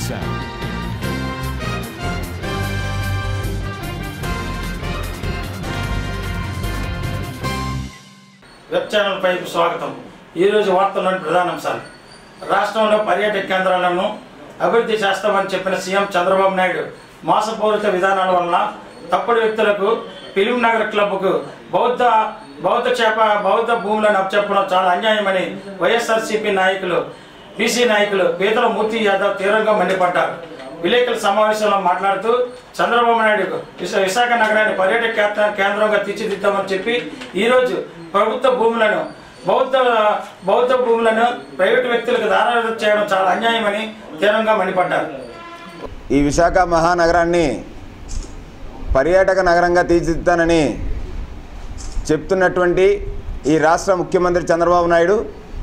sound. Web channel పైకి స్వాగతం ఈరోజు వార్తల్లోని ప్రధాన అంశాలు రాష్ట్రంలో పర్యాటక కేంద్రాలను అభివృద్ధి చేస్తామని చెప్పిన సీఎం చంద్రబాబు నాయుడు మోసపూరిత విధానాల వలన తప్పుడు వ్యక్తులకు ఫిలిం నగర్ క్లబ్కు బౌద్ధ బౌద్ధ చేప బౌద్ధ భూములను అప్పచెప్పడం చాలా అన్యాయమని వైఎస్ఆర్సీపీ నాయకులు బీసీ నాయకులు పీతల మూర్తి యాదవ్ తీవ్రంగా మండిపడ్డారు విలేకరుల సమావేశంలో మాట్లాడుతూ చంద్రబాబు నాయుడు విశా- విశాఖ నగరాన్ని పర్యాటక కేంద్ర- కేంద్రంగా తీర్చిదిద్దామని చెప్పి ఈరోజు ప్రభుత్వ భూములను బౌద్ధ బౌద్ధ భూములను ప్రైవేటు వ్యక్తులకు దారాదత్తం చేయడం చాలా అన్యాయమని తీవ్రంగా మండిపడ్డారు ఈ విశాఖ మహానగరాన్ని పర్యాటక నగరంగా తీర్చిదిద్దానని చెప్తున్నటువంటి ఈ రాష్ట్ర ముఖ్యమంత్రి చంద్రబాబు నాయుడు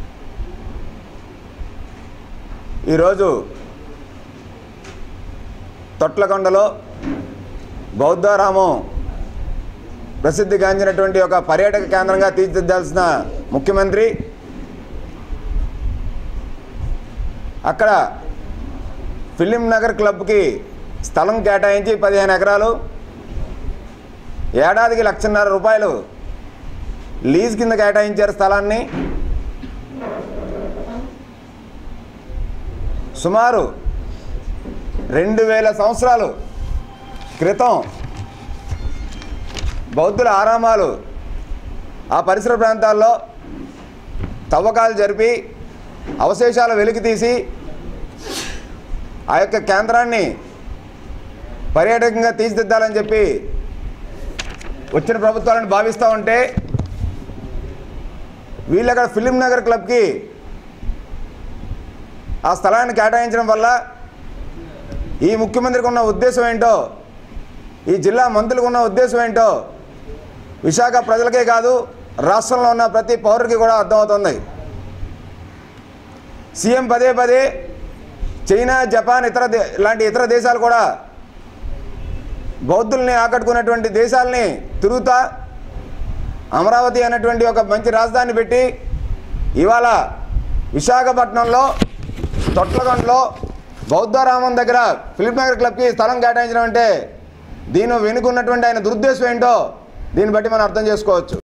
ఈరోజు తొట్లకొండలో బౌద్ధారామం ప్రసిద్ధిగాంచినటువంటి ఒక పర్యాటక కేంద్రంగా తీర్చిదిద్దాల్సిన ముఖ్యమంత్రి అక్కడ ఫిలిం నగర్ క్లబ్కి స్థలం కేటాయించి పదిహేను ఎకరాలు ఏడాదికి లక్షన్నర రూపాయలు లీజ్ కింద కేటాయించారు స్థలాన్ని సుమారు రెండు వేల సంవత్సరాలు క్రితం బౌద్ధుల ఆరామాలు ఆ పరిసర ప్రాంతాల్లో తవ్వకాలు జరిపి అవశేషాలు వెలికి తీసి ఆ యొక్క కేంద్రాన్ని పర్యాటకంగా తీర్చిదిద్దాలని చెప్పి వచ్చిన ప్రభుత్వాలను భావిస్తూ ఉంటే వీళ్ళు అక్కడ ఫిలిం నగర్ క్లబ్కి ఆ స్థలాన్ని కేటాయించడం వల్ల ఈ ముఖ్యమంత్రికి ఉన్న ఉద్దేశం ఏంటో ఈ జిల్లా మంత్రులకు ఉన్న ఉద్దేశం ఏంటో విశాఖ ప్రజలకే కాదు రాష్ట్రంలో ఉన్న ప్రతి పౌరుడికి కూడా అర్థమవుతుంది సీఎం పదే పదే చైనా జపాన్ ఇతర దే లాంటి ఇతర దేశాలు కూడా బౌద్ధుల్ని ఆకట్టుకున్నటువంటి దేశాలని తిరుగుతా అమరావతి అనేటువంటి ఒక మంచి రాజధాని పెట్టి ఇవాళ విశాఖపట్నంలో తొట్లగొండలో బౌద్ధరామం దగ్గర ఫిలిప్ నగర్ క్లబ్కి స్థలం కేటాయించడం అంటే దీని వెనుకున్నటువంటి ఆయన దురుద్దేశం ఏంటో దీన్ని బట్టి మనం అర్థం చేసుకోవచ్చు